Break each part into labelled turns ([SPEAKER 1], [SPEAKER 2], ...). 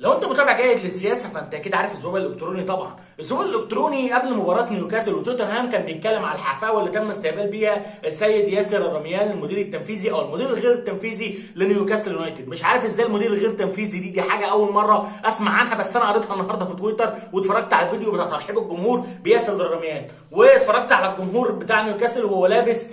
[SPEAKER 1] لو انت متابع جيد للسياسه فانت اكيد عارف الذباب الالكتروني طبعا الذباب الالكتروني قبل مباراه نيوكاسل وتوتنهام كان بيتكلم على الحفاوه اللي تم استقبال بيها السيد ياسر الرميان المدير التنفيذي او المدير الغير التنفيذي لنيوكاسل يونايتد مش عارف ازاي المدير الغير التنفيذي دي دي حاجه اول مره اسمع عنها بس انا قريتها النهارده في تويتر واتفرجت على الفيديو بتاع ترحيب الجمهور بياسر الرميان واتفرجت على الجمهور بتاع نيوكاسل وهو لابس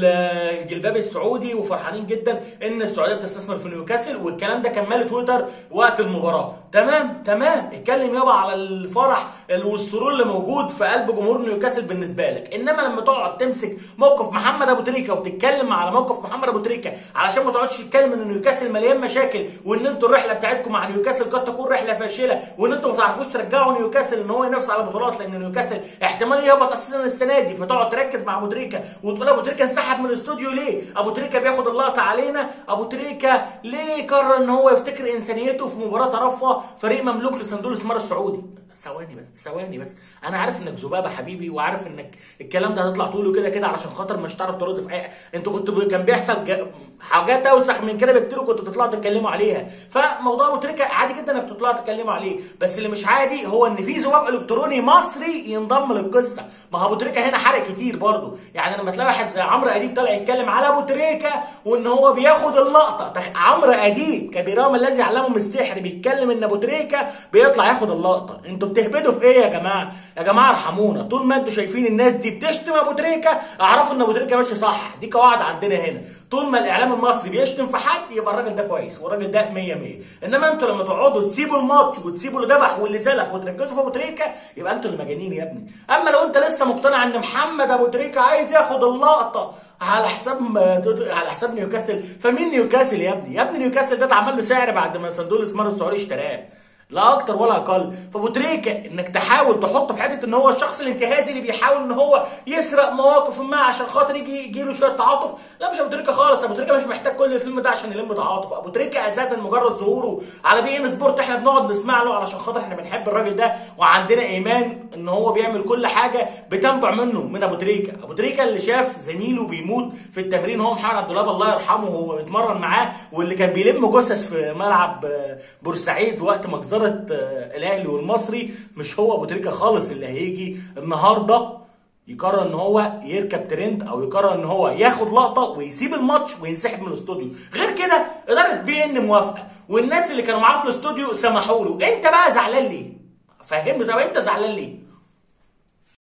[SPEAKER 1] الجلباب السعودي وفرحانين جدا ان السعوديه بتستثمر في نيوكاسل والكلام ده كان مال تويتر وقت المباراه تمام تمام اتكلم يابا على الفرح والسرور اللي موجود في قلب جمهور نيوكاسل بالنسبه لك انما لما تقعد تمسك موقف محمد ابو تريكه وتتكلم على موقف محمد ابو تريكه علشان ما تقعدش تتكلم ان نيوكاسل مليان مشاكل وان انتوا الرحله بتاعتكم مع نيوكاسل قد تكون رحله فاشله وان انتوا ما تعرفوش ترجعوا نيوكاسل ان هو ينافس على بطولات لان نيوكاسل احتمال يهبط اساسا السنه دي فتقعد تركز مع ابو تريكه وتقول ابو تريكه انسحب من الاستوديو ليه؟ ابو تريكه بياخد اللقطه علينا ابو تريكه ليه قرر ان هو يفتكر انسانيته في مباراه ترفه فريق مملوك لصندوق الاستثمار السعودي ثواني بس ثواني بس انا عارف انك ذبابه حبيبي وعارف انك الكلام ده هتطلع تقوله كده كده علشان خاطر مش هتعرف ترد في اي انتوا كنتوا كان بيحصل ج... حاجات اوسخ من كده بكتير كنتوا بتطلعوا تتكلموا عليها فموضوع ابو تريكه عادي جدا انك تطلعوا تتكلموا عليه بس اللي مش عادي هو ان في ذباب الكتروني مصري ينضم للقصه ما هو ابو تريكه هنا حرق كتير برضه يعني لما تلاقي واحد زي عمرو اديب طالع يتكلم على ابو تريكه وان هو بياخد اللقطه تخ... عمرو اديب كبيرهم الذي علمهم السحر بيتكلم ان ابو تريكه بيطلع ياخد اللقطه انتوا بتهبدوا في ايه يا جماعه يا جماعه ارحمونا طول ما انتوا شايفين الناس دي بتشتم ابو تريكه اعرفوا ان ابو تريكه ماشي صح دي قواعد عندنا هنا طول ما الاعلام المصري بيشتم في حد يبقى الراجل ده كويس والراجل ده 100 100 انما انتوا لما تقعدوا تسيبوا الماتش وتسيبوا اللي ذبح واللي سلخ وتركزوا في ابو تريكه يبقى انتوا اللي مجانين يا ابني اما لو انت لسه مقتنع ان محمد ابو تريكه عايز ياخد اللقطه على حساب على حساب نيوكاسل فمين نيوكاسل يا ابني يا ابني نيوكاسل ده اتعمل له سعر بعد ما صندوق الاستثمار السعودي اشتراه لا اكتر ولا اقل فابو تريكه انك تحاول تحط في حته ان هو الشخص الانتهازي اللي بيحاول ان هو يسرق مواقف ما عشان خاطر يجي يجي له شويه تعاطف لا مش ابو تريكه خالص ابو تريكه مش محتاج كل الفيلم ده عشان يلم تعاطف ابو تريكه اساسا مجرد ظهوره على بي ان سبورت احنا بنقعد نسمع له علشان خاطر احنا بنحب الراجل ده وعندنا ايمان ان هو بيعمل كل حاجه بتنبع منه من ابو تريكه ابو تريكه اللي شاف زميله بيموت في التمرين هو محمد عبد الوهاب الله يرحمه وهو بيتمرن معاه واللي كان بيلم جثث في ملعب بورسعيد في وقت مجزره الاهلي والمصري مش هو ابو تريكه خالص اللي هيجي النهارده يقرر ان هو يركب ترند او يقرر ان هو ياخد لقطه ويسيب الماتش وينسحب من الاستوديو غير كده اداره بي ان موافقه والناس اللي كانوا معاه في الاستوديو سمحوا له انت بقى زعلان ليه فهمني طب انت زعلان ليه